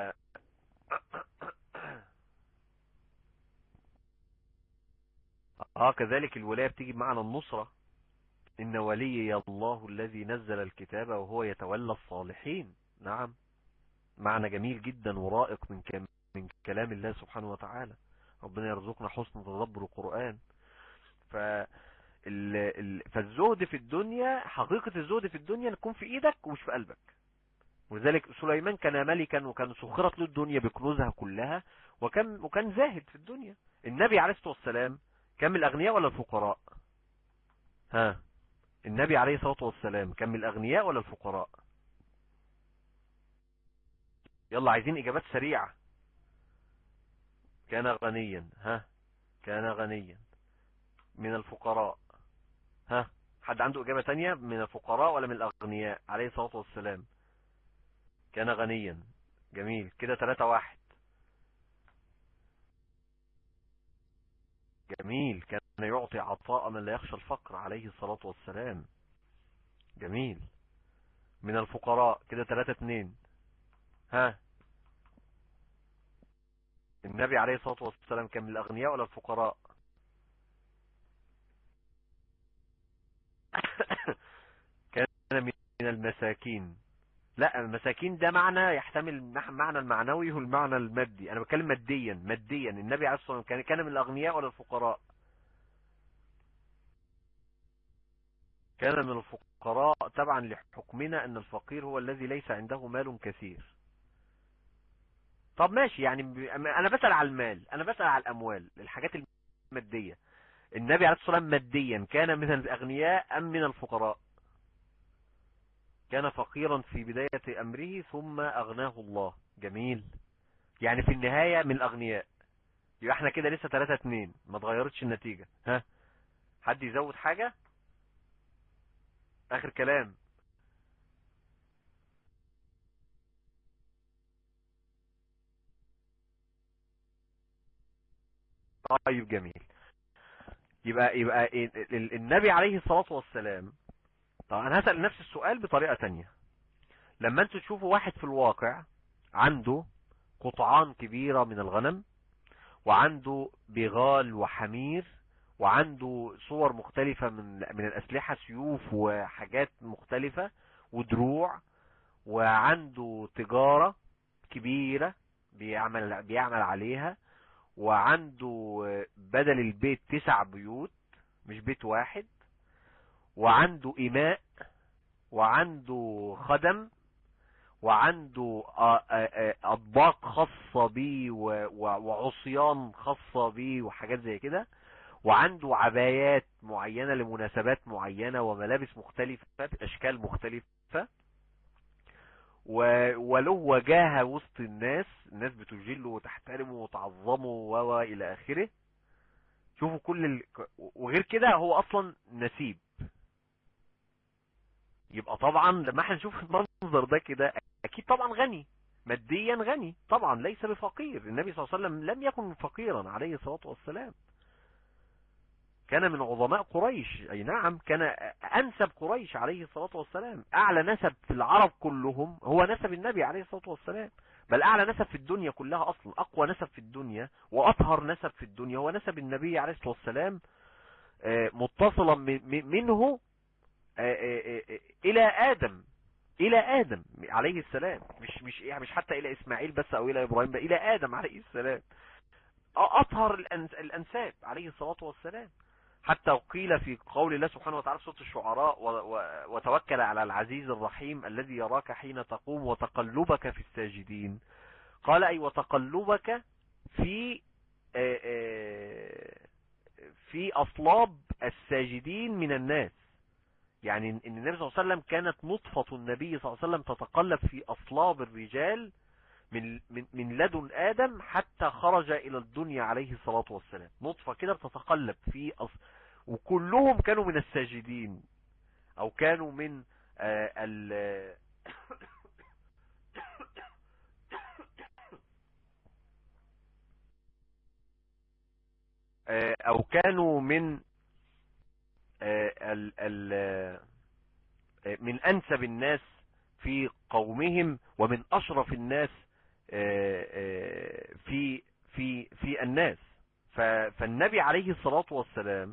اه كذلك الولاية بتيجي بمعنى النصرة إن ولي الله الذي نزل الكتاب وهو يتولى الصالحين نعم معنى جميل جدا ورائق من كم من كلام الله سبحانه وتعالى ربنا يرزقنا حسن تدبر القرآن ف ال... ال... فالزهد في الدنيا حقيقة الزهد في الدنيا تكون في ايدك ومش في قلبك ولذلك سليمان كان ملكا وكان سخرت له الدنيا بكنوزها كلها وكان وكان زاهد في الدنيا النبي عليه الصلاة والسلام كان من الاغنياء ولا الفقراء ها النبي عليه الصلاة والسلام كان من الاغنياء ولا الفقراء يلا عايزين اجابات سريعة كان غنيا ها كان غنيا من الفقراء ها حد عنده اجابة تانية من الفقراء ولا من الاغنياء عليه الصلاة والسلام كان غنيا جميل كده ثلاثة واحد جميل كان يعطي عطاء من لا يخشى الفقر عليه الصلاة والسلام جميل من الفقراء كده ثلاثة اتنين ها النبي عليه الصلاة والسلام كان من الأغنياء ولا الفقراء كان من المساكين لا المساكين ده معنى يحتمل المعنى المعنوي والمعنى المادي انا بتكلم ماديا ماديا النبي عليه الصلاة والسلام كان من الأغنياء ولا الفقراء كان من الفقراء طبعا لحكمنا ان الفقير هو الذي ليس عنده مال كثير طب ماشي يعني انا بسأل على المال انا بسأل على الاموال الحاجات المادية النبي عليه الصلاة والسلام ماديا كان من الاغنياء ام من الفقراء كان فقيرا في بداية امره ثم اغناه الله جميل يعني في النهاية من الاغنياء يبقى احنا كده لسه 3 2 ما اتغيرتش النتيجة ها حد يزود حاجة اخر كلام طيب جميل يبقى يبقى النبي عليه الصلاة والسلام طب انا هسأل نفس السؤال بطريقة تانية لما انتوا تشوفوا واحد في الواقع عنده قطعان كبيرة من الغنم وعنده بغال وحمير وعنده صور مختلفة من من الأسلحة سيوف وحاجات مختلفة ودروع وعنده تجارة كبيرة بيعمل بيعمل عليها وعنده بدل البيت تسع بيوت مش بيت واحد وعنده إماء وعنده خدم وعنده أطباق خاصة بيه وعصيان خاصة بيه وحاجات زي كده وعنده عبايات معينة لمناسبات معينة وملابس مختلفة اشكال مختلفة وله وجاهة وسط الناس الناس بتجله وتحترمه وتعظمه و الى اخره شوفوا كل ال... وغير كده هو اصلا نسيب يبقى طبعا لما احنا نشوف المنظر ده كده اكيد طبعا غني ماديا غني طبعا ليس بفقير النبي صلى الله عليه وسلم لم يكن فقيرا عليه الصلاة والسلام كان من عظماء قريش اي نعم كان انسب قريش عليه الصلاة والسلام اعلى نسب في العرب كلهم هو نسب النبي عليه الصلاة والسلام بل اعلى نسب في الدنيا كلها اصلا اقوى نسب في الدنيا واطهر نسب في الدنيا هو نسب النبي عليه الصلاة والسلام متصلا منه الى ادم الى ادم عليه السلام مش مش يعني مش حتى الى اسماعيل بس او الى ابراهيم الى ادم عليه السلام اطهر الانساب عليه الصلاة والسلام حتى قيل في قول الله سبحانه وتعالى في سورة الشعراء وتوكل على العزيز الرحيم الذي يراك حين تقوم وتقلبك في الساجدين قال اي وتقلبك في في اصلاب الساجدين من الناس يعني ان النبي صلى الله عليه وسلم كانت نطفة النبي صلى الله عليه وسلم تتقلب في اصلاب الرجال من, من, من لدن آدم حتى خرج إلى الدنيا عليه الصلاة والسلام نطفة كده بتتقلب في أص... وكلهم كانوا من الساجدين أو كانوا من آه ال او كانوا من ال ال من انسب الناس في قومهم ومن اشرف الناس في في في الناس فالنبي عليه الصلاة والسلام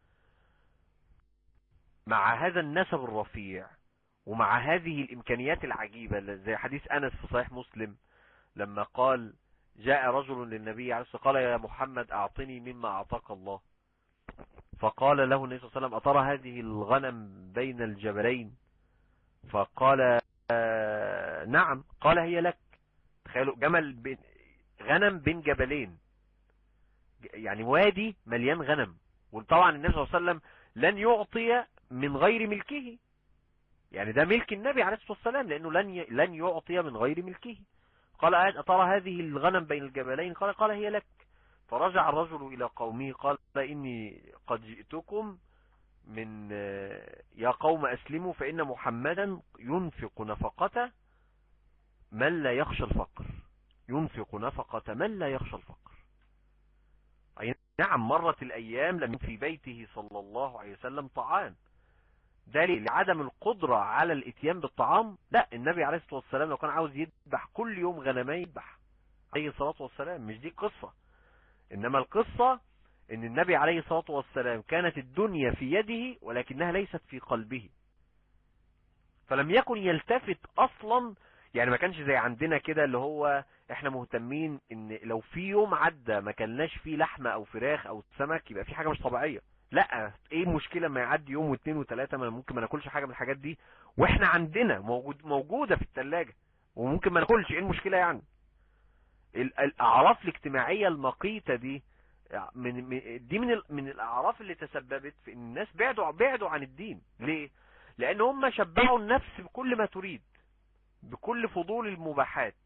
مع هذا النسب الرفيع ومع هذه الامكانيات العجيبة زي حديث انس في صحيح مسلم لما قال جاء رجل للنبي عليه الصلاة قال يا محمد اعطني مما اعطاك الله فقال له النبي صلى الله عليه وسلم اترى هذه الغنم بين الجبلين فقال آه نعم قال هي لك تخيلوا جمل بين غنم بين جبلين يعني وادي مليان غنم وطبعا النبي صلى الله عليه وسلم لن يعطي من غير ملكه يعني ده ملك النبي عليه الصلاة والسلام لأنه لن لن يعطي من غير ملكه قال أترى هذه الغنم بين الجبلين قال قال هي لك فرجع الرجل إلى قومه قال إني قد جئتكم من يا قوم أسلموا فإن محمدا ينفق نفقة من لا يخشى الفقر ينفق نفقة من لا يخشى الفقر أي نعم مرت الأيام لم في بيته صلى الله عليه وسلم طعام دليل لعدم القدرة على الاتيان بالطعام لا النبي عليه الصلاة والسلام لو كان عاوز يذبح كل يوم غنمين يذبح عليه الصلاة والسلام مش دي قصة انما القصة ان النبي عليه الصلاة والسلام كانت الدنيا في يده ولكنها ليست في قلبه فلم يكن يلتفت اصلا يعني ما كانش زي عندنا كده اللي هو احنا مهتمين ان لو في يوم عدى ما كلناش فيه لحمة او فراخ او سمك يبقى في حاجة مش طبيعية لا ايه المشكلة ما يعدي يوم واثنين وثلاثة ما ممكن ما ناكلش حاجة من الحاجات دي واحنا عندنا موجود موجودة في الثلاجة وممكن ما ناكلش ايه المشكلة يعني الاعراف الاجتماعية المقيتة دي من دي من من الاعراف اللي تسببت في ان الناس بعدوا بعدوا عن الدين ليه لان هم شبعوا النفس بكل ما تريد بكل فضول المباحات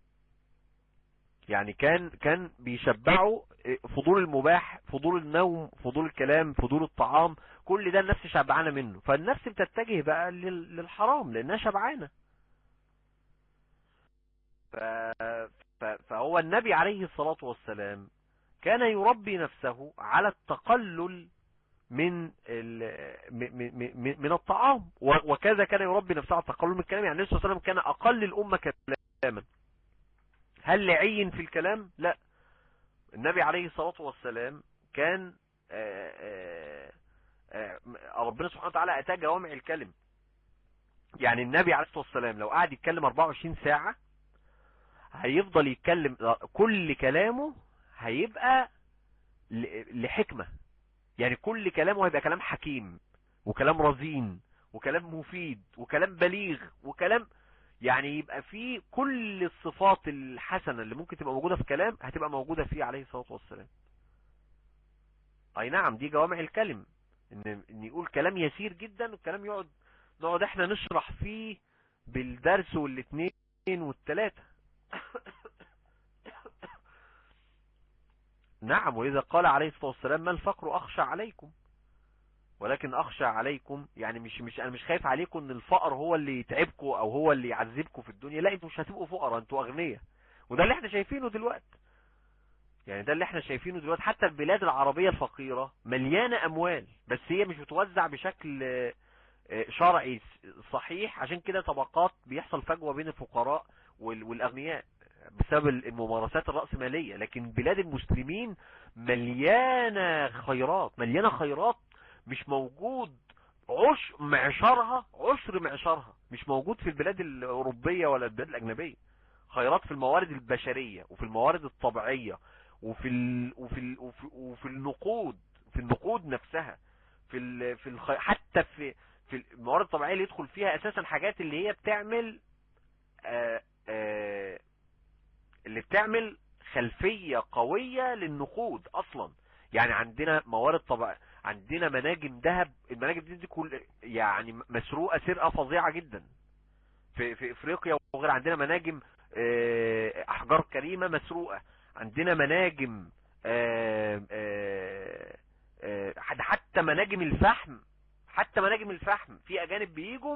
يعني كان كان بيشبعوا فضول المباح فضول النوم فضول الكلام فضول الطعام كل ده النفس شبعانه منه فالنفس بتتجه بقى للحرام لانها شبعانه فهو النبي عليه الصلاة والسلام كان يربي نفسه على التقلل من من الطعام وكذا كان يربي نفسه على التقلل من الكلام يعني النبي صلى الله عليه وسلم كان اقل الامه كلاما هل لعين في الكلام لا النبي عليه الصلاة والسلام كان آآ آآ ربنا سبحانه وتعالى اتاه جوامع الكلم يعني النبي عليه الصلاة والسلام لو قعد يتكلم 24 ساعة هيفضل يتكلم كل كلامه هيبقى لحكمة يعني كل كلامه هيبقى كلام حكيم وكلام رزين وكلام مفيد وكلام بليغ وكلام يعني يبقى فيه كل الصفات الحسنة اللي ممكن تبقى موجودة في كلام هتبقى موجودة فيه عليه الصلاة والسلام اي نعم دي جوامع الكلم ان, إن يقول كلام يسير جدا والكلام يقعد نقعد احنا نشرح فيه بالدرس والاثنين والثلاثة نعم وإذا قال عليه الصلاة والسلام ما الفقر أخشى عليكم ولكن أخشى عليكم يعني مش مش أنا مش خايف عليكم إن الفقر هو اللي يتعبكم أو هو اللي يعذبكم في الدنيا لا أنتوا مش هتبقوا فقراء أنتوا أغنياء وده اللي احنا شايفينه دلوقتي يعني ده اللي احنا شايفينه دلوقتي حتى البلاد العربية الفقيرة مليانة أموال بس هي مش بتوزع بشكل شرعي صحيح عشان كده طبقات بيحصل فجوة بين الفقراء والأغنياء بسبب الممارسات الرأسمالية لكن بلاد المسلمين مليانة خيرات مليانة خيرات مش موجود عش معشرها عشر معشرها مش موجود في البلاد الأوروبية ولا البلاد الأجنبية خيرات في الموارد البشرية وفي الموارد الطبيعية وفي ال... وفي ال... وفي, وفي النقود في النقود نفسها في ال... في الخ... حتى في في الموارد الطبيعية اللي يدخل فيها اساسا حاجات اللي هي بتعمل آآ آآ اللي بتعمل خلفية قوية للنقود اصلا يعني عندنا موارد طبيعية عندنا مناجم ذهب المناجم دي, دي كل يعني مسروقة سرقة فظيعة جدا في في افريقيا وغير عندنا مناجم احجار كريمة مسروقة عندنا مناجم حتى مناجم الفحم حتى مناجم الفحم في اجانب بيجوا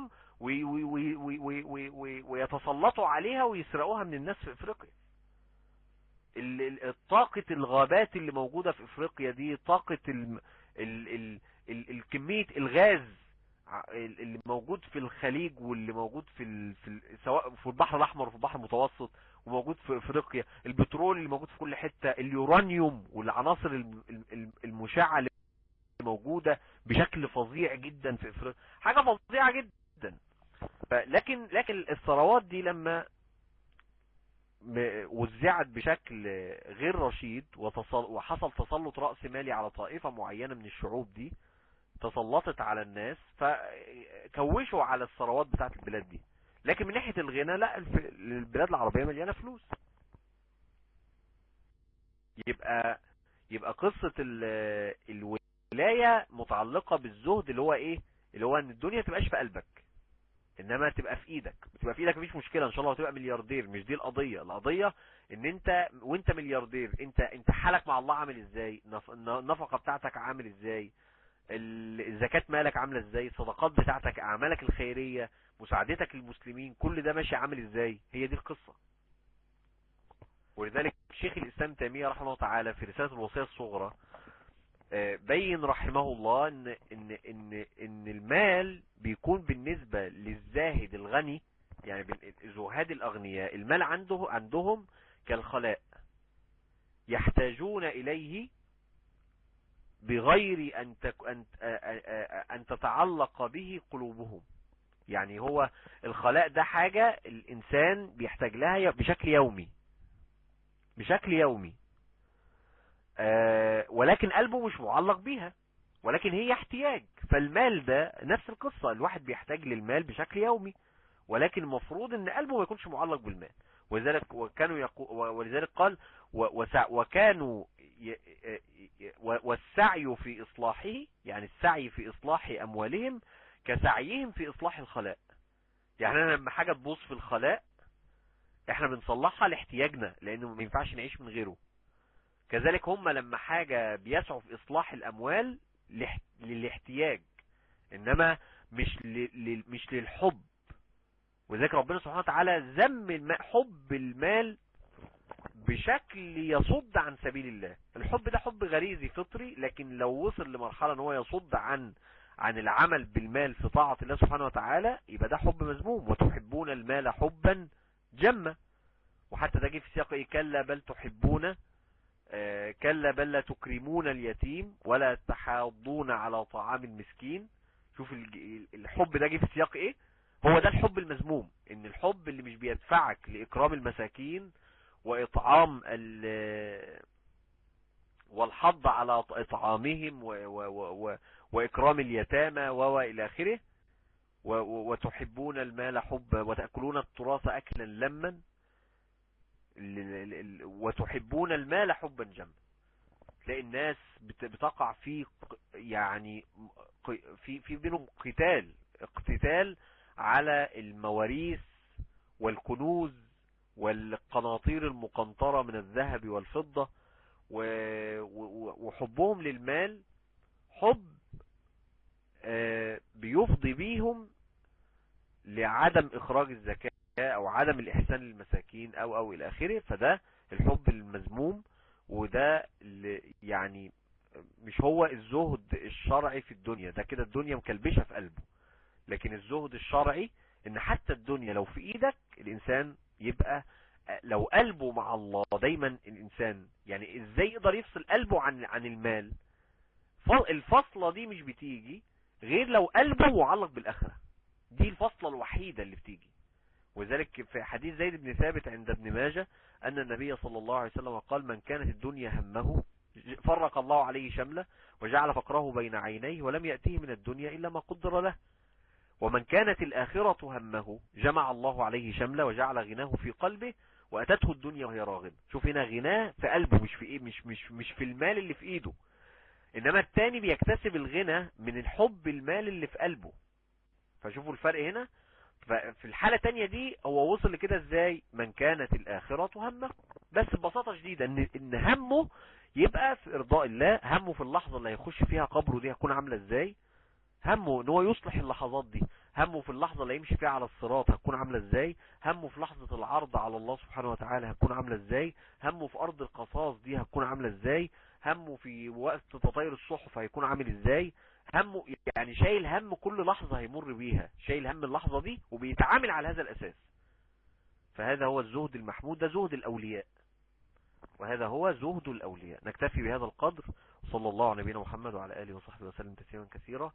ويتسلطوا عليها ويسرقوها من الناس في افريقيا ال- ال- طاقة الغابات اللي موجودة في افريقيا دي طاقة ال ال ال ال الكمية الغاز ع- ال- اللي موجود في الخليج واللي موجود في ال في ال سواء في البحر الاحمر وفي البحر المتوسط وموجود في افريقيا البترول اللي موجود في كل حتة اليورانيوم والعناصر الم- الم- المشعة اللي موجودة بشكل فظيع جدا في افريقيا حاجة فظيعة جدا ف- لكن لكن الثروات دي لما م- وزعت بشكل غير رشيد وتصل وحصل تسلط رأس مالي على طائفة معينة من الشعوب دي تسلطت على الناس فكوشوا على الثروات بتاعت البلاد دي لكن من ناحية الغنى لا الف- البلاد العربية مليانة فلوس يبقى يبقى قصة ال- الولاية متعلقة بالزهد اللي هو ايه اللي هو ان الدنيا تبقاش في قلبك انما تبقى في ايدك تبقى في ايدك مفيش مشكلة ان شاء الله تبقى ملياردير مش دي القضية القضية ان انت وانت ملياردير انت انت حالك مع الله عامل ازاي نف- النفقة بتاعتك عامل ازاي ال- الزكاة مالك عاملة ازاي الصدقات بتاعتك اعمالك الخيرية مساعدتك للمسلمين كل ده ماشي عامل ازاي هي دي القصة ولذلك شيخ الاسلام تيمية رحمه الله تعالى في رسالة الوصية الصغرى آه، بين رحمه الله ان ان ان ان المال بيكون بالنسبة للزاهد الغني يعني بال- الزهاد الاغنياء المال عنده عندهم كالخلاء يحتاجون اليه بغير ان تك ان آه، آه، آه، ان تتعلق به قلوبهم يعني هو الخلاء ده حاجة الانسان بيحتاج لها بشكل يومي بشكل يومي آه، ولكن قلبه مش معلق بيها ولكن هي احتياج فالمال ده نفس القصة الواحد بيحتاج للمال بشكل يومي ولكن المفروض ان قلبه ما يكونش معلق بالمال ولذلك وكانوا يقو ولذلك قال و- وسع وكانوا ي- ي- و- والسعي في اصلاحه يعني السعي في اصلاح اموالهم كسعيهم في اصلاح الخلاء يعني انا لما حاجة تبوظ في الخلاء احنا بنصلحها لاحتياجنا لانه ما ينفعش نعيش من غيره كذلك هم لما حاجة بيسعوا في اصلاح الاموال لاح- للاحتياج انما مش ل... ل... مش للحب وذلك ربنا سبحانه وتعالى ذم الم... حب المال بشكل يصد عن سبيل الله الحب ده حب غريزي فطري لكن لو وصل لمرحلة ان هو يصد عن عن العمل بالمال في طاعة الله سبحانه وتعالى يبقى ده حب مذموم وتحبون المال حبا جما وحتى ده جه في سياق ايه كلا بل تحبون آه، كلا بل لا تكرمون اليتيم ولا تحاضون على طعام المسكين شوف الج- الحب ده جه في سياق ايه هو ده الحب المذموم ان الحب اللي مش بيدفعك لاكرام المساكين واطعام ال والحض على اطعامهم و و و و واكرام اليتامى و الى اخره و- و- وتحبون المال حبا وتأكلون التراث أكلا لما ال- ال- ال- وتحبون المال حبا جما تلاقي الناس بت- بتقع في ق- يعني ق- في في بينهم قتال اقتتال على المواريث والكنوز والقناطير المقنطرة من الذهب والفضة و- و- وحبهم للمال حب آه، بيفضي بيهم لعدم اخراج الزكاة او عدم الاحسان للمساكين او او الى اخره فده الحب المذموم وده اللي يعني مش هو الزهد الشرعي في الدنيا ده كده الدنيا مكلبشة في قلبه لكن الزهد الشرعي ان حتى الدنيا لو في ايدك الانسان يبقى لو قلبه مع الله دايما الانسان يعني ازاي يقدر يفصل قلبه عن عن المال ف- الفصلة دي مش بتيجي غير لو قلبه معلق بالاخره دي الفصلة الوحيدة اللي بتيجي وذلك في حديث زيد بن ثابت عند ابن ماجه أن النبي صلى الله عليه وسلم قال من كانت الدنيا همه فرق الله عليه شمله وجعل فقره بين عينيه ولم يأتيه من الدنيا إلا ما قدر له ومن كانت الآخرة همه جمع الله عليه شمله وجعل غناه في قلبه وأتته الدنيا وهي راغبة شوف هنا غناه في قلبه مش في إيه مش مش مش في المال اللي في إيده إنما التاني بيكتسب الغنى من الحب المال اللي في قلبه فشوفوا الفرق هنا ففي الحالة التانية دي هو وصل لكده ازاي من كانت الآخرة همه بس ببساطة شديدة ان, إن همه يبقى في ارضاء الله همه في اللحظة اللي هيخش فيها قبره دي هتكون عاملة ازاي همه ان هو يصلح اللحظات دي همه في اللحظة اللي يمشي فيها على الصراط هتكون عاملة ازاي همه في لحظة العرض على الله سبحانه وتعالى هتكون عاملة ازاي همه في ارض القصاص دي هتكون عاملة ازاي همه في وقت تطير الصحف هيكون عامل ازاي همه يعني شايل هم كل لحظة هيمر بيها شايل هم اللحظة دي وبيتعامل على هذا الاساس فهذا هو الزهد المحمود ده زهد الاولياء وهذا هو زهد الاولياء نكتفي بهذا القدر صلى الله على نبينا محمد وعلى اله وصحبه وسلم تسليما كثيرا